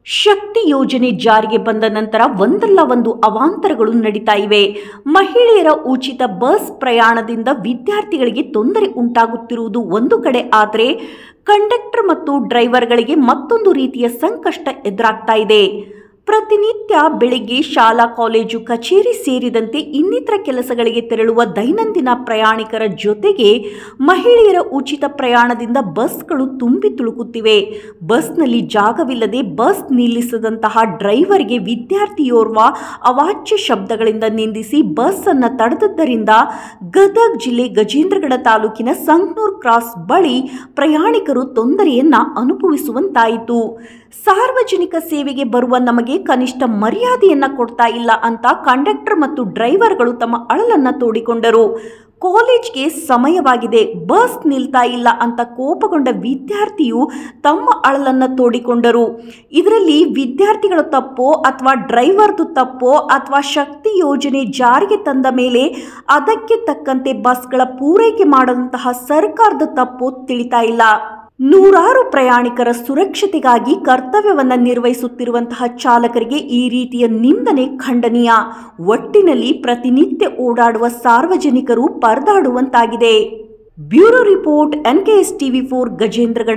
ಶಕ್ತಿ ಯೋಜನೆ ಜಾರಿಗೆ ಬಂದ ನಂತರ ಒಂದಲ್ಲ ಒಂದು ಅವಾಂತರಗಳು ನಡೀತಾ ಇವೆ ಮಹಿಳೆಯರ ಉಚಿತ ಬಸ್ ಪ್ರಯಾಣದಿಂದ ವಿದ್ಯಾರ್ಥಿಗಳಿಗೆ ತೊಂದರೆ ಉಂಟಾಗುತ್ತಿರುವುದು ಒಂದು ಕಡೆ ಆದರೆ ಕಂಡಕ್ಟರ್ ಮತ್ತು ಡ್ರೈವರ್ಗಳಿಗೆ ಮತ್ತೊಂದು ರೀತಿಯ ಸಂಕಷ್ಟ ಎದುರಾಗ್ತಾ ಇದೆ ಪ್ರತಿನಿತ್ಯ ಬೆಳಿಗ್ಗೆ ಶಾಲಾ ಕಾಲೇಜು ಕಚೇರಿ ಸೇರಿದಂತೆ ಇನ್ನಿತರ ಕೆಲಸಗಳಿಗೆ ತೆರಳುವ ದೈನಂದಿನ ಪ್ರಯಾಣಿಕರ ಜೊತೆಗೆ ಮಹಿಳೆಯರ ಉಚಿತ ಪ್ರಯಾಣದಿಂದ ಬಸ್ಗಳು ತುಂಬಿ ತುಳುಕುತ್ತಿವೆ ಬಸ್ನಲ್ಲಿ ಜಾಗವಿಲ್ಲದೆ ಬಸ್ ನಿಲ್ಲಿಸದಂತಹ ಡ್ರೈವರ್ಗೆ ವಿದ್ಯಾರ್ಥಿಯೋರ್ವ ಅವಾಚ್ಯ ಶಬ್ದಗಳಿಂದ ನಿಂದಿಸಿ ಬಸ್ ಅನ್ನು ತಡೆದದ್ದರಿಂದ ಗದಗ್ ಜಿಲ್ಲೆ ಗಜೇಂದ್ರಗಡ ತಾಲೂಕಿನ ಸಂಗ್ನೂರ್ ಕ್ರಾಸ್ ಬಳಿ ಪ್ರಯಾಣಿಕರು ತೊಂದರೆಯನ್ನ ಅನುಭವಿಸುವಂತಾಯಿತು ಸಾರ್ವಜನಿಕ ಸೇವೆಗೆ ಬರುವ ನಮಗೆ ಕನಿಷ್ಠ ಮರ್ಯಾದೆಯನ್ನ ಕೊಡ್ತಾ ಇಲ್ಲ ಅಂತ ಕಂಡಕ್ಟರ್ ಮತ್ತು ಡ್ರೈವರ್ಗಳು ತಮ್ಮ ಅಳಲನ್ನ ತೋಡಿಕೊಂಡರು ಕಾಲೇಜ್ಗೆ ಸಮಯವಾಗಿದೆ ಬಸ್ ನಿಲ್ತಾ ಇಲ್ಲ ಅಂತ ಕೋಪಗೊಂಡ ವಿದ್ಯಾರ್ಥಿಯು ತಮ್ಮ ಅಳಲನ್ನ ತೋಡಿಕೊಂಡರು ಇದರಲ್ಲಿ ವಿದ್ಯಾರ್ಥಿಗಳ ತಪ್ಪೋ ಅಥವಾ ಡ್ರೈವರ್ದು ತಪ್ಪೋ ಅಥವಾ ಶಕ್ತಿ ಯೋಜನೆ ಜಾರಿಗೆ ತಂದ ಮೇಲೆ ಅದಕ್ಕೆ ತಕ್ಕಂತೆ ಬಸ್ಗಳ ಪೂರೈಕೆ ಮಾಡದಂತಹ ಸರ್ಕಾರದ ತಪ್ಪೋ ತಿಳಿತಾ ಇಲ್ಲ ನೂರಾರು ಪ್ರಯಾಣಿಕರ ಸುರಕ್ಷತೆಗಾಗಿ ಕರ್ತವ್ಯವನ್ನ ನಿರ್ವಹಿಸುತ್ತಿರುವಂತಹ ಚಾಲಕರಿಗೆ ಈ ರೀತಿಯ ನಿಂದನೆ ಖಂಡನೀಯ ಒಟ್ಟಿನಲ್ಲಿ ಪ್ರತಿನಿತ್ಯ ಓಡಾಡುವ ಸಾರ್ವಜನಿಕರು ಪರದಾಡುವಂತಾಗಿದೆ bureau report NKS TV four Gajendragad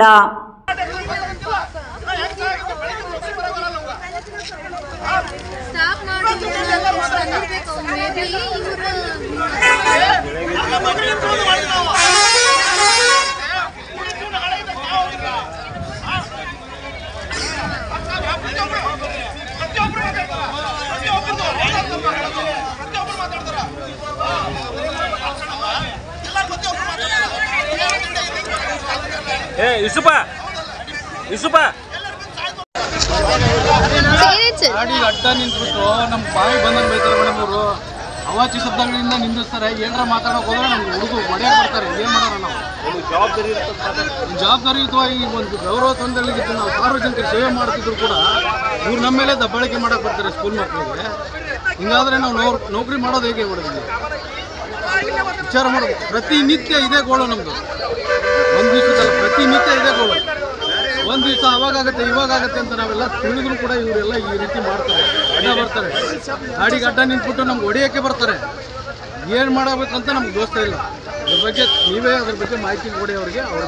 stop ಮಾಡಿ ತಂದಿರ್ಬೇಕು ಮೇ ಬಿ ಇವರು ಏ ಯೂಸುಪ ಯೂಸುಪ ಏನಾಯ್ತು ಗಾಡಿ ಅಡ್ಡ ನಿಂತ್ಬಿಟ್ಟು ನಮ್ಮ ಬಾವಿ ಬಂದಂಗೆ ಬೈತಾರೆ ಮೇಡಮ್ ಅವರು ಅವಾಚಿ ಶಬ್ದಗಳಿಂದ ನಿಂದಿಸ್ತಾರೆ ಏನಾರ ಮಾತಾಡೋಕೆ ಹೋದ್ರೆ ನಮ್ಗೆ ಹುಡುಗರು ಹೊಡೆಯಕ್ಕೆ ಬರ್ತಾರೆ ಏನು ಮಾಡೋಣ ನಾವು ಜವಾಬ್ದಾರಿಯುತವಾಗಿ ಒಂದು ಗೌರವ ತಂದಳಿಗಿದ್ದು ನಾವು ಸಾರ್ವಜನಿಕರ ಸೇವೆ ಮಾಡ್ತಿದ್ರು ಕೂಡ ಇವ್ರು ನಮ್ಮ ಮೇಲೆ ದಬ್ಬಾಳಿಕೆ ಮಾಡಕ್ಕೆ ಬರ್ತಾರೆ ಸ್ಕೂಲ್ ಮಕ್ಕಳಿಗೆ ಹಿಂಗಾದ್ರೆ ನಾವು ನೌ ನೌಕರಿ ಮಾಡೋದು ಹೇಗೆ ಮಾಡೋದು ವಿಚಾರ ಮಾಡೋದು ಪ್ರತಿನಿತ್ಯ ಇದೇ ಗೋಳು ನಮ್ಮದು ಒಂದು ದಿವಸದಲ್ಲ ಪ್ರತಿನಿತ್ಯ ಇದೇ ಗೋಳು ಒಂದು ದಿವಸ ಅವಾಗತ್ತೆ ಇವಾಗತ್ತೆ ಅಂತ ನಾವೆಲ್ಲ ತಿಳಿದ್ರು ಕೂಡ ಇವರೆಲ್ಲ ಈ ರೀತಿ ಮಾಡ್ತಾರೆ ಅಡ್ಡ ಬರ್ತಾರೆ ಗಾಡಿಗೆ ಅಡ್ಡ ನಿಂತ್ಬಿಟ್ಟು ನಮ್ಗೆ ಹೊಡೆಯೋಕ್ಕೆ ಬರ್ತಾರೆ ಏನು ಮಾಡಬೇಕಂತ ನಮ್ಗೆ ದೋಸ್ತ ಇಲ್ಲ ಅದ್ರ ಬಗ್ಗೆ ನೀವೇ ಅದ್ರ ಬಗ್ಗೆ ಮಾಹಿತಿ ಕೊಡಿ ಅವ್ರಿಗೆ ಅವ್ರ